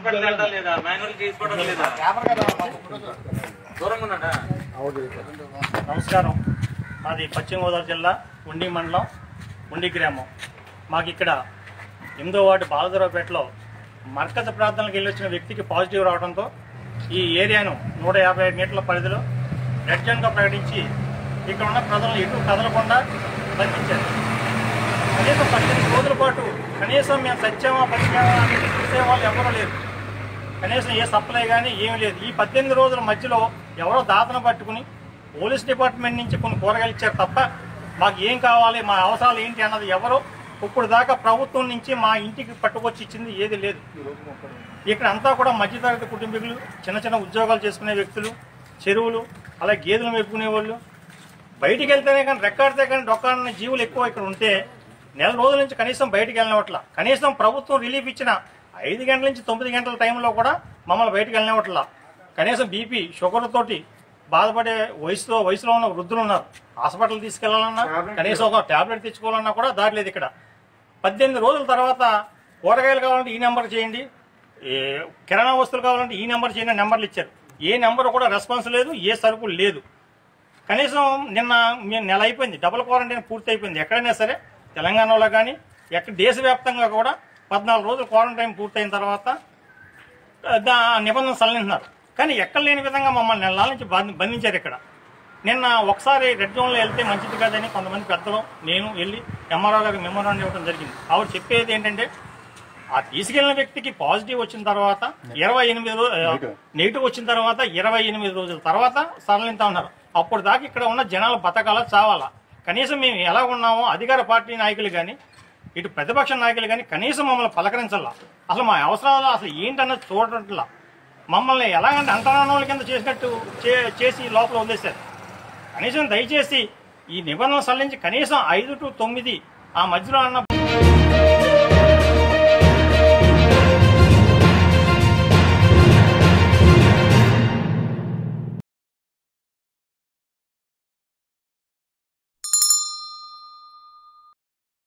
hospital వెళ్ళడం లేదా manual తీసుకోవడం లేదా దూరంగా ఉన్నాడా నమస్కారం మాది పశ్చిమ గోదావరి జిల్లా ఉండి మండలం ఉండి గ్రామం మాకు ఇక్కడ ఎనిమిదో వార్డు బాలదరావుపేటలో మర్కజ ప్రార్థనలకు వెళ్ళి వచ్చిన వ్యక్తికి పాజిటివ్ రావడంతో ఈ ఏరియాను నూట యాభై మీటర్ల పరిధిలో రెడ్ జోన్గా ప్రకటించి ఇక్కడ ఉన్న ప్రజలను ఎటు కదలకుండా బంధించారు కనీసం పద్దెనిమిది రోజుల పాటు కనీసం మేము సత్యమా పచ్చామా అనేది చూసే వాళ్ళు ఎవరూ లేరు కనీసం ఏ సప్లై కానీ ఏమీ లేదు ఈ పద్దెనిమిది రోజుల మధ్యలో ఎవరో దాతను పట్టుకుని పోలీస్ డిపార్ట్మెంట్ నుంచి కొన్ని కూరగాయలు ఇచ్చారు తప్ప మాకు ఏం కావాలి మా అవసరాలు ఏంటి అన్నది ఎవరో ఇప్పుడు దాకా ప్రభుత్వం నుంచి మా ఇంటికి పట్టుకొచ్చి ఇచ్చింది ఏది లేదు ఇక్కడ అంతా కూడా మధ్యతరగతి కుటుంబీకులు చిన్న చిన్న ఉద్యోగాలు చేసుకునే వ్యక్తులు చెరువులు అలా గేదెలు మెప్పుకునే వాళ్ళు బయటికి వెళ్తేనే కానీ రెక్కాడితే కానీ డొక్కాడిన జీవులు ఎక్కువ ఇక్కడ ఉంటే నెల రోజుల నుంచి కనీసం బయటికి వెళ్ళినట్ల కనీసం ప్రభుత్వం రిలీఫ్ ఇచ్చిన ఐదు గంటల నుంచి తొమ్మిది గంటల టైంలో కూడా మమ్మల్ని బయటికి వెళ్ళినట్ల కనీసం బీపీ షుగర్ తోటి బాధపడే వయసులో వయసులో ఉన్న వృద్ధులు ఉన్నారు హాస్పిటల్ తీసుకెళ్లాలన్నా కనీసం ఒక టాబ్లెట్ తెచ్చుకోవాలన్నా కూడా దారి లేదు ఇక్కడ పద్దెనిమిది రోజుల తర్వాత కూరగాయలు కావాలంటే ఈ నెంబర్ చేయండి ఏ కిరాణా వస్తువులు కావాలంటే ఈ నెంబర్ చేయండి అని నెంబర్లు ఇచ్చారు ఏ నెంబర్ కూడా రెస్పాన్స్ లేదు ఏ సరుకు లేదు కనీసం నిన్న మీ నెల అయిపోయింది డబుల్ క్వారంటైన్ పూర్తి అయిపోయింది ఎక్కడైనా సరే తెలంగాణలో కానీ ఎక్కడ దేశవ్యాప్తంగా కూడా పద్నాలుగు రోజులు క్వారంటైన్ పూర్తయిన తర్వాత దా నిబంధన సడలింటున్నారు కానీ ఎక్కడ లేని విధంగా మమ్మల్ని నెలల నుంచి బంధ- బంధించారు ఇక్కడ నిన్న ఒకసారి రెడ్ జోన్లో వెళ్తే మంచిది కాదని కొంతమంది పెద్దలు నేను వెళ్ళి ఎంఆర్ఓ గారికి మెమోరాండం ఇవ్వడం జరిగింది ఆవిడ చెప్పేది ఏంటంటే ఆ తీసుకెళ్లిన వ్యక్తికి పాజిటివ్ వచ్చిన తర్వాత ఇరవై ఎనిమిది రోజులు నెగిటివ్ వచ్చిన తర్వాత ఇరవై ఎనిమిది రోజుల తర్వాత సరళింతా ఉన్నారు అప్పుడు దాకా ఇక్కడ ఉన్న జనాలు బతకాల చావాలా కనీసం మేము ఎలా ఉన్నామో అధికార పార్టీ నాయకులు కానీ ఇటు ప్రతిపక్ష నాయకులు కానీ కనీసం మమ్మల్ని పలకరించాలా అసలు మా అవసరాలు అసలు ఏంటన్నది చూడట్లా మమ్మల్ని ఎలాగంటే అంతరానోళ్ళ కింద చేసినట్టు చే- చేసి లోపల వదిలేశారు కనీసం దయచేసి ఈ నిబంధనలు సడలించి కనీసం ఐదు టు తొమ్మిది ఆ మధ్యలో అన్న